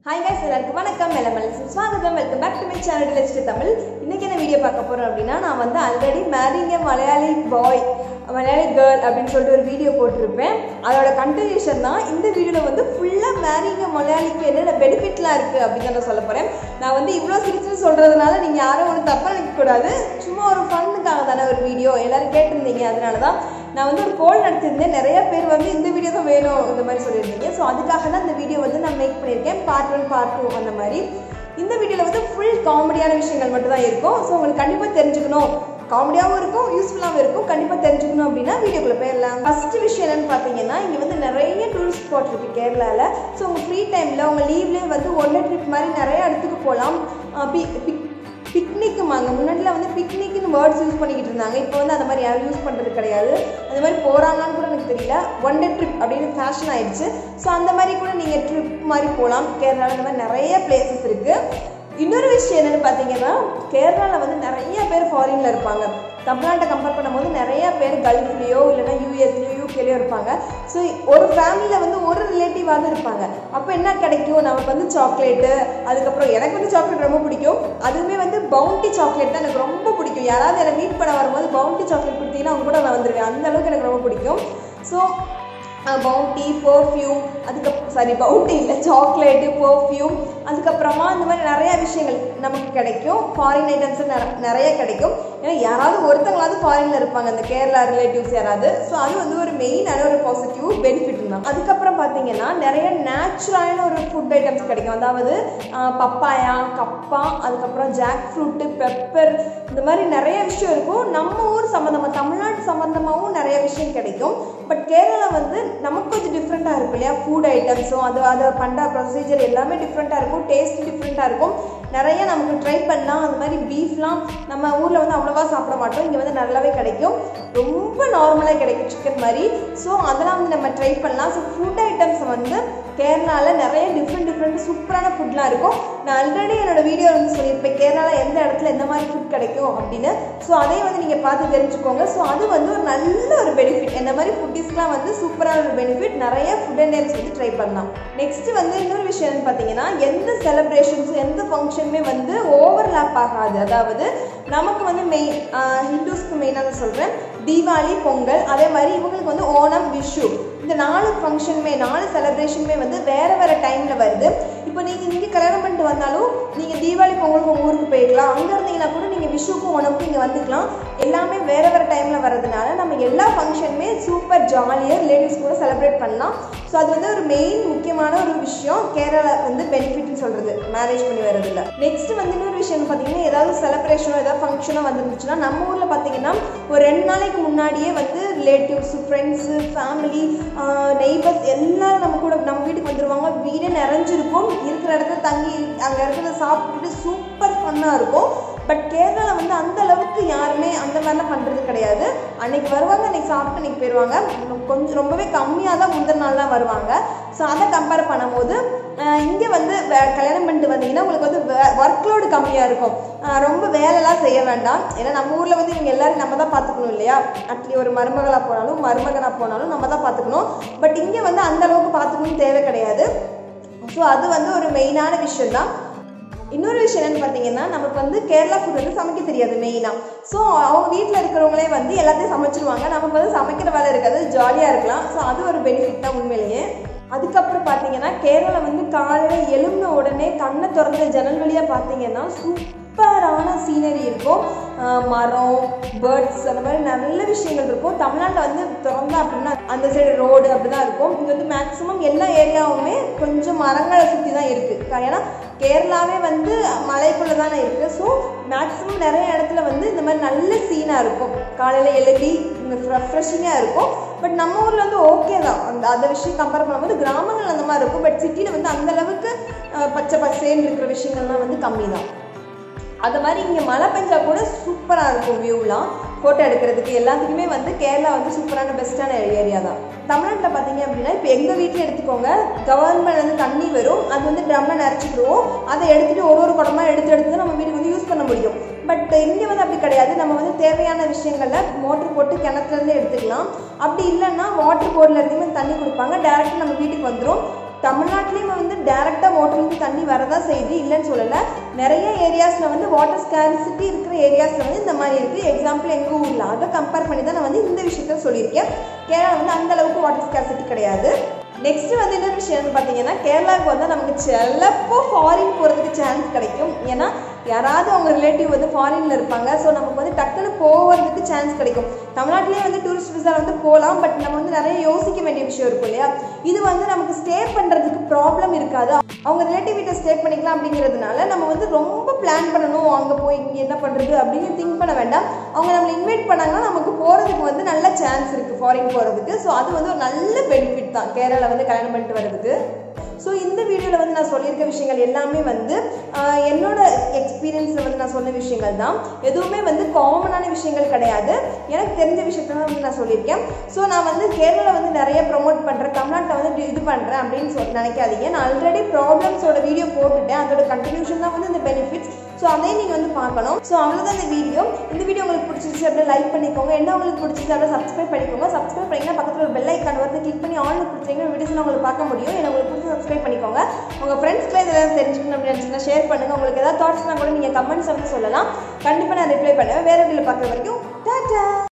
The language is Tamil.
ஹாய் guys எல்லாருக்கும் வணக்கம் மெலமல் ஸ்வாகதம் welcome back to my channel லெஸ்ட் தமிழ் இன்னைக்கு என்ன வீடியோ பார்க்க போறோம் அப்படின்னா நான் வந்து ஆல்ரெடி மேரிங்க மலையாளி பாய் மலையாளி கேர்ள் அப்படின்னு சொல்லிட்டு ஒரு வீடியோ போட்டிருப்பேன் அதோட கண்டினியூஷன் தான் இந்த வீடியோவில் வந்து ஃபுல்லாக மேரிங்க மலையாளிக்கு என்னென்ன பெனிஃபிட்லாம் இருக்குது அப்படின்னு நான் சொல்ல போகிறேன் நான் வந்து இவ்வளோ சிரிச்சு சொல்கிறதுனால நீங்கள் யாரும் ஒன்றும் தப்பாக நினைக்கக்கூடாது சும்மா ஒரு ஃபன்னுக்காக தானே ஒரு வீடியோ எல்லாரும் கேட்டிருந்தீங்க அதனால தான் நான் வந்து ஒரு போல் நடத்தியிருந்தேன் நிறைய பேர் வந்து இந்த வீடியோ தான் வேணும் இந்த மாதிரி சொல்லியிருந்தீங்க ஸோ அதுக்காக தான் இந்த வீடியோ வந்து நான் மேக் பண்ணியிருக்கேன் பார்ட் ஒன் பார்ட் டூ அந்த மாதிரி இந்த வீடியோவில் வந்து ஃபுல் காமெடியான விஷயங்கள் மட்டும் தான் இருக்கும் ஸோ உங்களுக்கு கண்டிப்பாக தெரிஞ்சுக்கணும் காமெடியாகவும் இருக்கும் யூஸ்ஃபுல்லாகவும் இருக்கும் கண்டிப்பாக தெரிஞ்சுக்கணும் அப்படின்னா வீடியோக்குள்ளே போயிடலாம் ஃபர்ஸ்ட் விஷயம் என்னன்னு பார்த்தீங்கன்னா இங்கே வந்து நிறைய டூரிஸ்ட் ஸ்பாட் இருக்குது கேரளாவில் ஸோ உங்கள் ஃப்ரீ டைமில் உங்கள் லீவ்லேயே வந்து ஒன் ட்ரிப் மாதிரி நிறைய இடத்துக்கு போகலாம் பிக்னிக்குமாங்க முன்னாடிலாம் வந்து பிக்னிக்னு வேர்ட்ஸ் யூஸ் பண்ணிக்கிட்டு இருந்தாங்க இப்போ வந்து அந்த மாதிரி யாரும் யூஸ் பண்ணுறது கிடையாது அந்த மாதிரி போகிறாங்கன்னு கூட எனக்கு தெரியல ஒன் டே ட்ரிப் அப்படின்னு ஃபேஷன் ஆயிடுச்சு ஸோ அந்த மாதிரி கூட நீங்கள் ட்ரிப் மாதிரி போகலாம் கேரளாவில் இந்த மாதிரி நிறைய பிளேசஸ் இருக்குது இன்னொரு விஷயம் என்னென்னு பார்த்தீங்கன்னா கேரளாவில் வந்து நிறைய பேர் ஃபாரினில் இருப்பாங்க தமிழ்நாட்டை கம்பேர் பண்ணும்போது நிறைய பேர் கல்ஃப்லேயோ இல்லைன்னா யூஎஸ்லேயோ யூகேலையோ இருப்பாங்க ஸோ ஒரு ஃபேமிலியில் வந்து ஒரு ரிலேட்டிவாவது இருப்பாங்க அப்போ என்ன கிடைக்கும் நமக்கு வந்து சாக்லேட்டு அதுக்கப்புறம் எனக்கு வந்து சாக்லேட் ரொம்ப பிடிக்கும் அதுவுமே வந்து பவுண்டி சாக்லேட் தான் எனக்கு ரொம்ப பிடிக்கும் யாராவது என்னை மீட் பண்ண வரும்போது பவுண்டி சாக்லேட் கொடுத்தீங்கன்னா அவங்க கூட நான் வந்துடுவேன் அந்த அளவுக்கு எனக்கு ரொம்ப பிடிக்கும் ஸோ பவுண்டி பர்ஃப்யூம் அதுக்கப்புறம் சாரி பவுண்டி இல்லை சாக்லேட்டு பர்ஃப்யூம் அதுக்கப்புறமா இந்த மாதிரி நிறைய விஷயங்கள் நமக்கு கிடைக்கும் ஃபாரின் ஐட்டம்ஸ் நிறைய கிடைக்கும் ஏன்னா யாராவது ஒருத்தங்களாவது ஃபாரினில் இருப்பாங்க அந்த கேரளா ரிலேட்டிவ்ஸ் யாராவது ஸோ அது வந்து ஒரு மெயினான ஒரு பாசிட்டிவ் பெனிஃபிட் தான் அதுக்கப்புறம் பார்த்தீங்கன்னா நிறைய நேச்சுரலான ஒரு ஃபுட் ஐட்டம்ஸ் கிடைக்கும் அதாவது பப்பாயா கப்பா அதுக்கப்புறம் ஜாக் ஃப்ரூட்டு பெப்பர் இந்த மாதிரி நிறைய விஷயம் இருக்கும் நம்ம ஊர் சம்மந்தமாக தமிழ்நாடு சம்மந்தமாகவும் நிறைய விஷயம் கிடைக்கும் பட் கேரளா வந்து நமக்கு கொஞ்சம் டிஃப்ரெண்ட்டாக இருக்கும் இல்லையா ஃபுட் ஐட்டம்ஸும் அது அதை பண்ணுற ப்ரொசீஜர் எல்லாமே டிஃப்ரெண்ட்டாக இருக்கும் டேஸ்ட் டிஃப்ரெண்ட்டாக இருக்கும் நிறைய நமக்கு ட்ரை பண்ணலாம் அந்த மாதிரி பீஃப்லாம் நம்ம ஊரில் வந்து அவ்வளோவா சாப்பிட மாட்டோம் இங்கே வந்து நல்லாவே கிடைக்கும் ரொம்ப நார்மலாக கிடைக்கும் சிக்கன் மாதிரி ஸோ அதெல்லாம் வந்து நம்ம ட்ரை பண்ணலாம் ஸோ ஃபுட் ஐட்டம்ஸ் வந்து கேரளாவில் நிறைய டிஃப்ரெண்ட் டிஃப்ரெண்ட் சூப்பரான ஃபுட்லாம் இருக்கும் நான் ஆல்ரெடி என்னோடய வீடியோ வந்து சொல்லியிருப்பேன் கேரளாவில் எந்த இடத்துல எந்த மாதிரி ஃபுட் கிடைக்கும் அப்படின்னு ஸோ அதையும் வந்து நீங்கள் பார்த்து தெரிஞ்சுக்கோங்க ஸோ அது வந்து ஒரு நல்ல ஒரு பெனிஃபிட் இந்த மாதிரி ஃபுட்டிஸ்லாம் வந்து சூப்பரான ஒரு பெனிஃபிட் நிறைய ஃபுட் அண்ட் நேம்ஸ் வந்து ட்ரை பண்ணலாம் நெக்ஸ்ட் வந்து இன்னொரு விஷயம் பார்த்தீங்கன்னா எந்த செலிப்ரேஷன்ஸும் எந்த ஃபங்க்ஷனுமே வந்து ஓவர்லேப் ஆகாது அதாவது நமக்கு வந்து மெயின் ஹிந்துஸ்க்கு மெயினாக சொல்கிறேன் தீபாவளி பொங்கல் அதே மாதிரி இவங்களுக்கு வந்து ஓணம் விஷு இந்த நாலு ஃபங்க்ஷனுமே நாலு செலிப்ரேஷனுமே வந்து வேறு வேறு டைமில் வருது இப்போ நீங்கள் இங்கே கல்யாணம் பண்ணிட்டு வந்தாலும் நீங்கள் தீபாவளி பொங்கலுக்கு உங்கள் ஊருக்கு போயிடலாம் அங்கே இருந்தீங்கன்னா கூட நீங்கள் விஷுக்கும் உனக்கும் இங்கே வந்துக்கலாம் எல்லாமே வேறு வேறு டைமில் வர்றதுனால நம்ம எல்லா ஃபங்க்ஷனுமே சூப்பர் ஜாலியாக ரிலேட்டிவ்ஸ் கூட செலிப்ரேட் பண்ணலாம் ஸோ அது வந்து ஒரு மெயின் முக்கியமான ஒரு விஷயம் கேரளா வந்து பெனிஃபிட்னு சொல்கிறது மேரேஜ் பண்ணி வர்றதில்ல நெக்ஸ்ட் வந்து இன்னொரு விஷயம் பார்த்தீங்கன்னா ஏதாவது செலிப்ரேஷனோ ஏதாவது ஃபங்க்ஷனோ வந்துருந்துச்சுன்னா நம்ம ஊரில் பார்த்தீங்கன்னா ஒரு ரெண்டு நாளைக்கு முன்னாடியே வந்து ரிலேட்டிவ்ஸ் ஃப்ரெண்ட்ஸு ஃபேமிலி நெய்பர்ஸ் எல்லாரும் நம்ம கூட நம்ம வீட்டுக்கு வந்துடுவாங்க வீடே நிறைஞ்சிருக்கும் இருக்கிற இடத்துல தங்கி அங்கே இருக்கிறத சாப்பிட்டுட்டு சூப்பர் ஃபன்னாக இருக்கும் பட் கேரளாவில் வந்து அந்த அளவுக்கு யாருமே அந்த மாதிரிலாம் பண்ணுறது கிடையாது அன்னைக்கு வருவாங்க அன்னைக்கு சாப்பிட்டு அன்னைக்கு போயிடுவாங்க கொஞ்சம் ரொம்பவே கம்மியாக தான் முந்தின நாள் தான் வருவாங்க ஸோ அதை கம்பேர் பண்ணும்போது இங்கே வந்து கல்யாணம் பண்ணிட்டு வந்தீங்கன்னா உங்களுக்கு வந்து ஒர்க் லோடு கம்மியாக இருக்கும் ரொம்ப வேலைலாம் செய்ய வேண்டாம் ஏன்னா நம்ம ஊரில் வந்து இவங்க எல்லாரும் நம்ம தான் பார்த்துக்கணும் இல்லையா அட்லி ஒரு மருமகளாக போனாலும் மருமகனாக போனாலும் நம்ம தான் பார்த்துக்கணும் பட் இங்கே வந்து அந்த அளவுக்கு பார்த்துக்கணும் தேவை கிடையாது ஸோ அது வந்து ஒரு மெயினான விஷயம் தான் இன்னொரு விஷயம் என்னன்னு பார்த்தீங்கன்னா நமக்கு வந்து கேரளா ஃபுட் வந்து சமைக்க தெரியாது மெயினாக ஸோ அவங்க வீட்டில் இருக்கிறவங்களே வந்து எல்லாத்தையும் சமைச்சிருவாங்க நமக்கு வந்து சமைக்கிற வேலை இருக்காது ஜாலியாக இருக்கலாம் ஸோ அது ஒரு பெனிஃபிட் தான் உண்மையிலேயே அதுக்கப்புறம் பார்த்தீங்கன்னா கேரளாவில் வந்து காலையில் எழும்பின உடனே கண்ணை திறந்த ஜன்னல் வழியாக பார்த்தீங்கன்னா சூப்பரான சீனரி இருக்கும் மரம் பேர்ட்ஸ் அந்த மாதிரி நல்ல விஷயங்கள் இருக்கும் தமிழ்நாட்டில் வந்து திறந்தா அப்படின்னா அந்த சைடு ரோடு அப்படி தான் இருக்கும் இங்கே வந்து மேக்ஸிமம் எல்லா ஏரியாவுமே கொஞ்சம் மரங்களை சுற்றி தான் இருக்குது ஏன்னா கேரளாவே வந்து மலைக்குள்ளே தானே இருக்குது ஸோ மேக்ஸிமம் நிறைய இடத்துல வந்து இந்த மாதிரி நல்ல சீனாக இருக்கும் காலையில் எழுதி ரெஃப்ரெஷிங்காக இருக்கும் பட் நம்ம ஊரில் வந்து ஓகே தான் அந்த அந்த விஷயம் கம்பேர் பண்ணும்போது கிராமங்கள் அந்த மாதிரி இருக்கும் பட் சிட்டியில் வந்து அந்தளவுக்கு பச்சை பசேன்னு இருக்கிற விஷயங்கள்லாம் வந்து கம்மி தான் அது மாதிரி இங்கே மழை பெஞ்சா கூட சூப்பராக இருக்கும் வியூலாம் ஃபோட்டோ எடுக்கிறதுக்கு எல்லாத்துக்குமே வந்து கேரளா வந்து சூப்பரான பெஸ்ட்டான ஏரியா தான் தமிழ்நாட்டில் பார்த்தீங்க அப்படின்னா இப்போ எங்கள் வீட்டில் எடுத்துக்கோங்க கவர்மெண்ட் வந்து தண்ணி வரும் அது வந்து ட்ரம்மில் நிறச்சிக்கிடுவோம் அதை எடுத்துகிட்டு ஒரு ஒரு குடமாக எடுத்து எடுத்து நம்ம வீட்டுக்கு வந்து யூஸ் பண்ண முடியும் பட் இங்கே வந்து அப்படி கிடையாது நம்ம வந்து தேவையான விஷயங்களில் மோட்ரு போட்டு கிணத்துலேருந்து எடுத்துக்கலாம் அப்படி இல்லைன்னா வாட்டர் போர்டில் இருந்துமே தண்ணி கொடுப்பாங்க டேரெக்டாக நம்ம வீட்டுக்கு வந்துடும் தமிழ்நாட்டிலையும் வந்து டேரெக்டாக மோட்டர்லேருந்து தண்ணி வரதான் செய்யுது இல்லைன்னு சொல்லலை நிறைய ஏரியாஸில் வந்து வாட்டர் ஸ்கேர்சிட்டி இருக்கிற ஏரியாஸில் வந்து இந்த மாதிரி இருக்குது எக்ஸாம்பிள் எங்கள் ஊரில் அதை கம்பேர் பண்ணி தான் நான் வந்து இந்த விஷயத்த சொல்லியிருக்கேன் கேரளா வந்து அந்த அளவுக்கு வாட்டர் ஸ்கேர்சிட்டி கிடையாது நெக்ஸ்ட் வந்து என்ன விஷயம்னு பார்த்தீங்கன்னா கேரளாவுக்கு வந்து நமக்கு சிலப்போ ஃபாரின் போகிறதுக்கு சான்ஸ் கிடைக்கும் ஏன்னா யாராவது அவங்க ரிலேட்டிவ் வந்து ஃபாரினில் இருப்பாங்க ஸோ நமக்கு வந்து டக்குன்னு போகிறதுக்கு சான்ஸ் கிடைக்கும் தமிழ்நாட்டிலேயே வந்து டூரிஸ்ட் விசா வந்து போகலாம் பட் நம்ம வந்து நிறைய யோசிக்க வேண்டிய விஷயம் இருக்கும் இல்லையா இது வந்து நமக்கு ஸ்டே பண்ணுறதுக்கு ப்ராப்ளம் இருக்காது அவங்க ரிலேட்டிவ் வீட்டை ஸ்டே பண்ணிக்கலாம் அப்படிங்கிறதுனால நம்ம வந்து ரொம்ப பிளான் பண்ணணும் அங்கே போய் இங்கே என்ன பண்ணுறது அப்படின்னு திங்க் பண்ண வேண்டாம் அவங்க நம்மளை இன்வைட் பண்ணாங்கன்னா நமக்கு போகிறதுக்கு வந்து நல்ல சான்ஸ் இருக்குது ஃபாரின் போகிறதுக்கு ஸோ அது வந்து ஒரு நல்ல பெனிஃபிட் தான் கேரளா வந்து கல்யாணம் பண்ணிட்டு வர்றதுக்கு ஸோ இந்த வீடியோவில் வந்து நான் சொல்லியிருக்க விஷயங்கள் எல்லாமே வந்து ஆஹ், என்னோட எக்ஸ்பீரியன்ஸில் வந்து நான் சொன்ன விஷயங்கள் தான் எதுவுமே வந்து காமனான விஷயங்கள் கிடையாது எனக்கு தெரிஞ்ச விஷயத்த தான் வந்து நான் சொல்லியிருக்கேன் ஸோ நான் வந்து கேரளாவில் வந்து நிறைய ப்ரொமோட் பண்ணுறேன் தமிழ்நாட்டில் வந்து இது பண்ணுறேன் அப்படின்னு சொல்லி நினைக்காதீங்க நான் ஆல்ரெடி ப்ராப்ளம்ஸோட வீடியோ போட்டுட்டேன் அதோட கண்டினியூஷன் தான் வந்து இந்த பெனிஃபிட்ஸ் ஸோ அதையும் நீங்கள் வந்து பார்க்கணும் ஸோ அவ்வளோதான் இந்த வீடியோ இந்த வீடியோ உங்களுக்கு பிடிச்சிருச்சு அப்படியே லைக் பண்ணிக்கோங்க என்ன உங்களுக்கு பிடிச்சிருச்சு அப்படியே சப்ஸ்கிரைப் பண்ணிக்கோங்க சப்ஸ்கிரைப் பண்ணிங்கன்னா பக்கத்தில் ஒரு பெல் ஐக்கான் வந்து கிளிக் பண்ணி ஆன்லைன் கொடுத்தீங்கன்னா வீடியோஸ் உங்களுக்கு பார்க்க முடியும் எனக்கு உங்களுக்கு பிடிச்சி சப்ஸ்கிரைப் பண்ணிக்கோங்க உங்கள் ஃப்ரெண்ட்ஸ்க்குலாம் இதெல்லாம் தெரிஞ்சுக்கணும் அப்படின்னு நினச்சிங்கன்னா ஷேர் பண்ணுங்கள் உங்களுக்கு ஏதாவது தாட்ஸ்னால் கூட நீங்கள் கமெண்ட்ஸ் வந்து சொல்லலாம் கண்டிப்பாக நான் ரிப்ளை பண்ணுவேன் வேறு வீடியோவில் பார்க்குற வரைக்கும் டாட்டா